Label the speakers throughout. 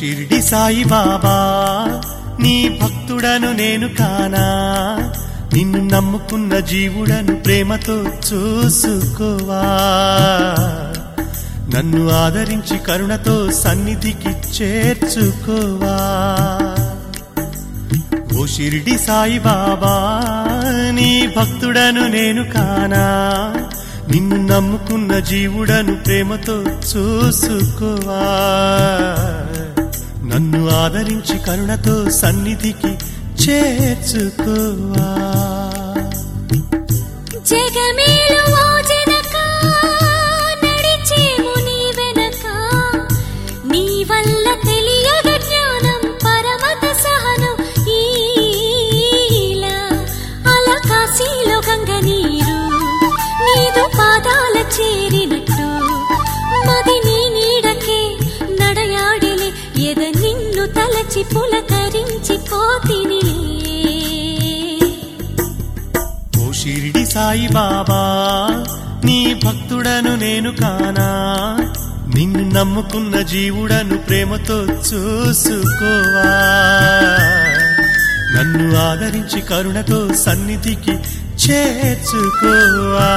Speaker 1: షిర్డి సాయి బాబా నీ భక్తుడను నేను కానా నిన్ను నమ్ముకున్న జీవుడను ప్రేమతో చూసుకోవా నన్ను ఆదరించి కరుణతో సన్నిధికి చేర్చుకోవా ఓ షిరిడి సాయి బాబా నీ భక్తుడను నేను కానా నిన్ను నమ్ముకున్న జీవుడను ప్రేమతో చూసుకోవా నన్ను ఆదరించి కరుణతో సన్నిధికి చేర్చుకోవా
Speaker 2: జగమేలు ఓ జనక నడిచేము నీ వెనక నీ వల్ల తెలియగ జ్ఞానం పరమత సహనం ఈలా అల కాశీలో గంగ నీరు నీదు పాదాల చేరినట్టు మది నీ నీడకే నడయాడిలే ఎద నిన్ను తలచి పులకరించి పోతినిలే
Speaker 1: ఓ షిరిడి సాయి బాబా నీ భక్తుడను నేను కానా నిన్ను నమ్ముకున్న జీవుడను ప్రేమతో చూసుకోవా నన్ను ఆదరించి కరుణతో సన్నిధికి చేర్చుకోవా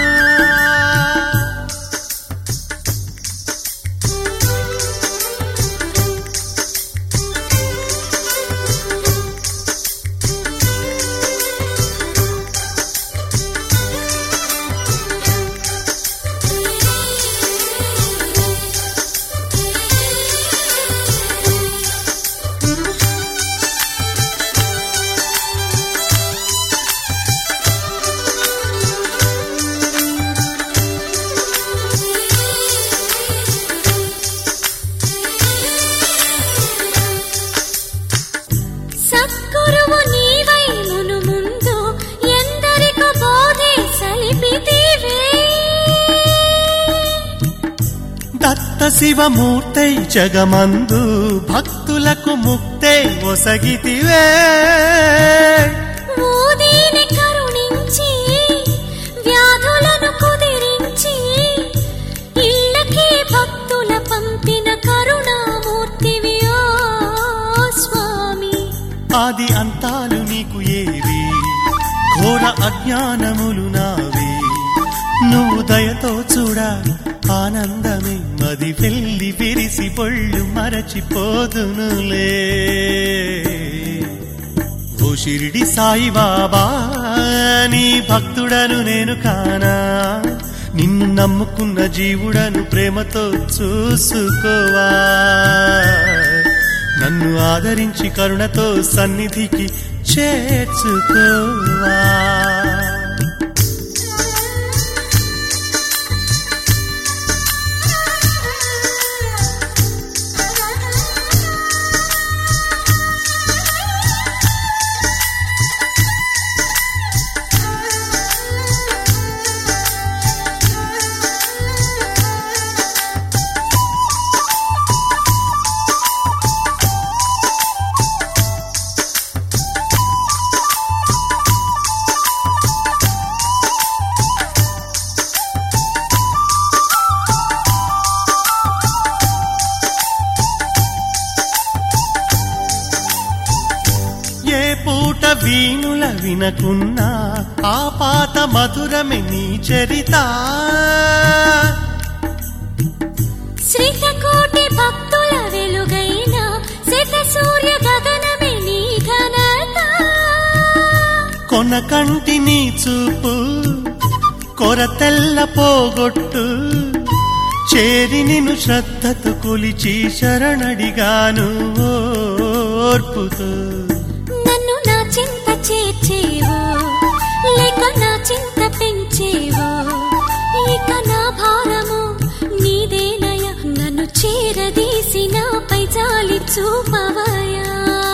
Speaker 2: సద్గురువు నీవై మును ముందు ఎందరికో బోధే సలిపితివే
Speaker 1: దత్త శివమూర్తై జగమందు భక్తులకు ముక్తే ఒసగితివే
Speaker 2: ఊదిని కరుణించి వ్యాధులను కుదిరించి ఇళ్ళకి భక్తుల పంపిన కరుణామూర్తివి ఓ స్వామి
Speaker 1: ఆది అంతాలు నీకు ఏవి ఘోర అజ్ఞానములు నావి నువ్వు దయతో చూడ ఆనందమే మది వెళ్ళి విరిసి పొళ్ళు మరచిపోదునులే ఓ షిరిడి సాయి బాబా నీ భక్తుడను నేను కానా నిన్ను నమ్ముకున్న జీవుడను ప్రేమతో చూసుకోవా నన్ను ఆదరించి కరుణతో సన్నిధికి చేర్చుకోవా ఏ పూట వీణుల వినకున్నా ఆ పాత మధురమే నీ చరిత
Speaker 2: శ్రీతకోటి భక్తుల వెలుగైన శత సూర్య గగనమే నీ ఘనత
Speaker 1: కొన కంటి నీ చూపు కొరతెల్ల పోగొట్టు చేరి నిన్ను శ్రద్ధతో కొలిచి శరణడిగాను ఓర్పుతో
Speaker 2: నన్ను నా చింత చేర్చేవో లేక నా చింత పెంచేవో ఇక నా భారము నీదేనయ నన్ను చేరదీసి నాపై జాలి చూపవయా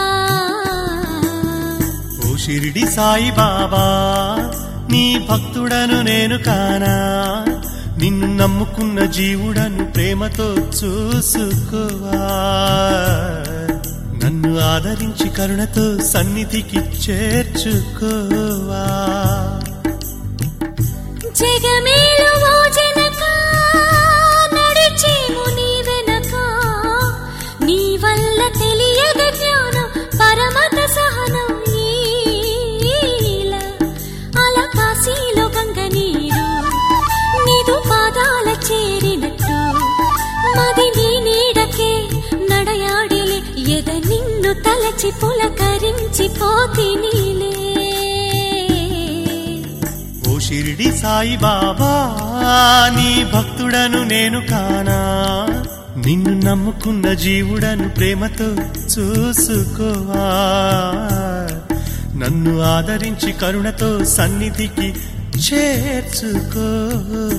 Speaker 1: ఓ షిరిడి సాయి బాబా నీ భక్తుడను నేను కానా నిన్ను నమ్ముకున్న జీవుడను ప్రేమతో చూసుకోవా నన్ను ఆదరించి కరుణతో సన్నిధికి చేర్చుకోవా
Speaker 2: జగమేలు ఓ జనక నడిచేము నీ వెనక నీ వల్ల వల్ల తెలియద జ్ఞానం పరమత సహనం ఈల అలా కాశీలో గంగ నీరు నీదు పాదాల చేరినట్టు మది నీ నీడకే నడయాడిలే ఎద నిన్ను తలచి పులకరించి పోతి నీలే
Speaker 1: ఓ షిరిడి సాయిబాబా నీ భక్తుడను నేను కానా నిన్ను నమ్ముకున్న జీవుడను ప్రేమతో చూసుకోవా నన్ను ఆదరించి కరుణతో సన్నిధికి చేర్చుకో